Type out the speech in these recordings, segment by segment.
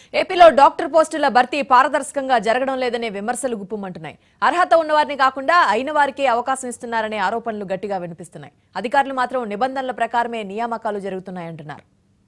ఏపీలో డాక్టర్ పోస్టుల భర్తీ పారదర్శకంగా జరగడం లేదనే విమర్శలు గుప్పుమంటున్నాయి అర్హత ఉన్నవారిని కాకుండా అయిన వారికే అవకాశం ఇస్తున్నారనే ఆరోపణలు గట్టిగా వినిపిస్తున్నాయి అధికారులు మాత్రం నిబంధనల ప్రకారమే నియామకాలు జరుగుతున్నాయంటున్నారు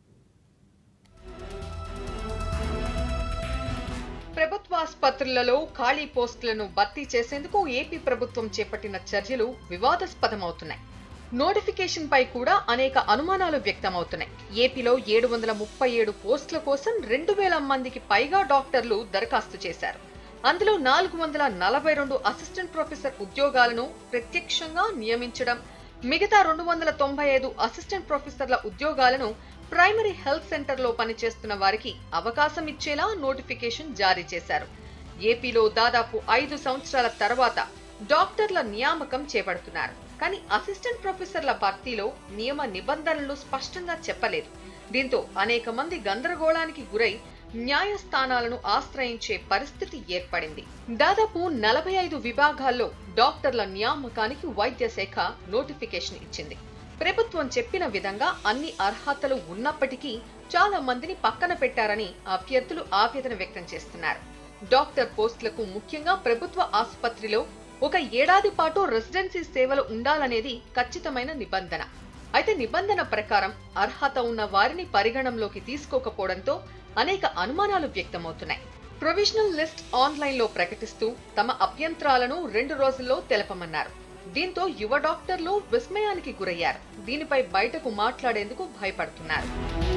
ప్రభుత్వాసుపత్రులలో ఖాళీ పోస్టులను భర్తీ చేసేందుకు ఏపీ ప్రభుత్వం చేపట్టిన చర్యలు వివాదాస్పదమవుతున్నాయి నోటిఫికేషన్ పై కూడా అనేక అనుమానాలు వ్యక్తమవుతున్నాయి ఏపీలో ఏడు వందల ముప్పై ఏడు పోస్టుల కోసం రెండు వేల మందికి పైగా డాక్టర్లు దరఖాస్తు చేశారు అందులో నాలుగు వందల నలభై రెండు అసిస్టెంట్ ప్రొఫెసర్ ఉద్యోగాలను ప్రత్యక్షంగా నియమించడం మిగతా రెండు వందల తొంభై ఐదు అసిస్టెంట్ ప్రొఫెసర్ల ఉద్యోగాలను ప్రైమరీ హెల్త్ సెంటర్లో పనిచేస్తున్న వారికి అవకాశం ఇచ్చేలా నోటిఫికేషన్ జారీ చేశారు ఏపీలో దాదాపు ఐదు సంవత్సరాల తర్వాత డాక్టర్ల నియామకం చేపడుతున్నారు కానీ అసిస్టెంట్ ప్రొఫెసర్ల భర్తీలో నియమ నిబంధనలు స్పష్టంగా చెప్పలేదు దీంతో అనేక మంది గందరగోళానికి గురై న్యాయస్థానాలను ఆశ్రయించే పరిస్థితి ఏర్పడింది దాదాపు నలభై ఐదు విభాగాల్లో డాక్టర్ల నియామకానికి వైద్య శాఖ నోటిఫికేషన్ ఇచ్చింది ప్రభుత్వం చెప్పిన విధంగా అన్ని అర్హతలు ఉన్నప్పటికీ చాలా మందిని పక్కన పెట్టారని అభ్యర్థులు ఆవేదన వ్యక్తం చేస్తున్నారు డాక్టర్ పోస్టులకు ముఖ్యంగా ప్రభుత్వ ఆసుపత్రిలో ఒక ఏడాది పాటు రెసిడెన్సీ సేవలు ఉండాలనేది ఖచ్చితమైన నిబంధన అయితే నిబంధన ప్రకారం అర్హత ఉన్న వారిని పరిగణంలోకి తీసుకోకపోవడంతో అనేక అనుమానాలు వ్యక్తమవుతున్నాయి ప్రొవిజనల్ లిస్ట్ ఆన్లైన్ లో ప్రకటిస్తూ తమ అభ్యంతరాలను రెండు రోజుల్లో తెలపమన్నారు దీంతో యువ డాక్టర్లు విస్మయానికి గురయ్యారు దీనిపై బయటకు మాట్లాడేందుకు భయపడుతున్నారు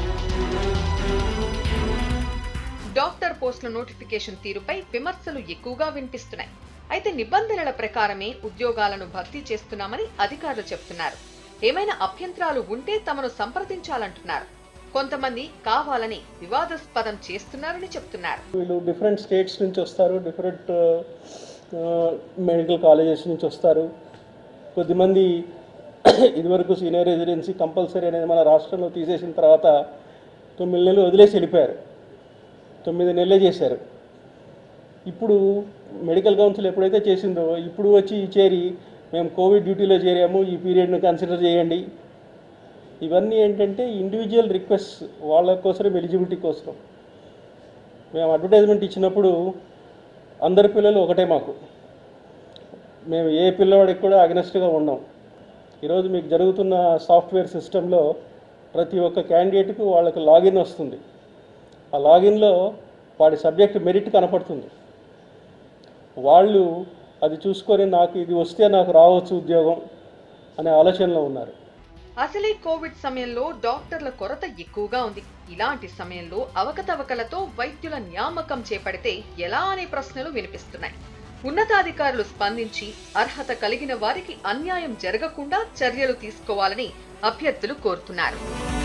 డాక్టర్ పోస్టుల నోటిఫికేషన్ తీరుపై విమర్శలు ఎక్కువగా వినిపిస్తున్నాయి అయితే నిబంధనల ప్రకారమే ఉద్యోగాలను భర్తీ చేస్తున్నామని అధికారులు చెప్తున్నారు ఏమైనా అభ్యంతరాలు ఉంటే తమను సంప్రదించాలంటున్నారు కొంతమంది కావాలని వివాదాస్పదం చేస్తున్నారని చెప్తున్నారు వీళ్ళు డిఫరెంట్ స్టేట్స్ నుంచి వస్తారు డిఫరెంట్ మెడికల్ కాలేజెస్ నుంచి వస్తారు కొద్దిమంది ఇదివరకు సీనియర్ రెసిడెన్సీ కంపల్సరీ అనేది మన రాష్ట్రంలో తీసేసిన తర్వాత తొమ్మిది నెలలు వదిలేసి వెళ్ళిపోయారు తొమ్మిది నెలలే చేశారు ఇప్పుడు మెడికల్ కౌన్సిల్ ఎప్పుడైతే చేసిందో ఇప్పుడు వచ్చి చేరి మేము కోవిడ్ డ్యూటీలో చేరాము ఈ పీరియడ్ను కన్సిడర్ చేయండి ఇవన్నీ ఏంటంటే ఇండివిజువల్ రిక్వెస్ట్ వాళ్ళ కోసం ఎలిజిబిలిటీ కోసం మేము అడ్వర్టైజ్మెంట్ ఇచ్చినప్పుడు అందరి పిల్లలు ఒకటే మాకు మేము ఏ పిల్లవాడికి కూడా అగనెస్ట్గా ఉండం ఈరోజు మీకు జరుగుతున్న సాఫ్ట్వేర్ సిస్టంలో ప్రతి ఒక్క క్యాండిడేట్కు వాళ్ళకి లాగిన్ వస్తుంది ఆ లాగిన్లో వాడి సబ్జెక్ట్ మెరిట్ కనపడుతుంది వాళ్ళు అది చూసుకొని నాకు ఇది వస్తే నాకు రావచ్చు ఉద్యోగం అనే ఆలోచనలో ఉన్నారు అసలే కోవిడ్ సమయంలో డాక్టర్ల కొరత ఎక్కువగా ఉంది ఇలాంటి సమయంలో అవకతవకలతో వైద్యుల నియామకం చేపడితే ఎలా అనే ప్రశ్నలు వినిపిస్తున్నాయి ఉన్నతాధికారులు స్పందించి అర్హత కలిగిన వారికి అన్యాయం జరగకుండా చర్యలు తీసుకోవాలని అభ్యర్థులు కోరుతున్నారు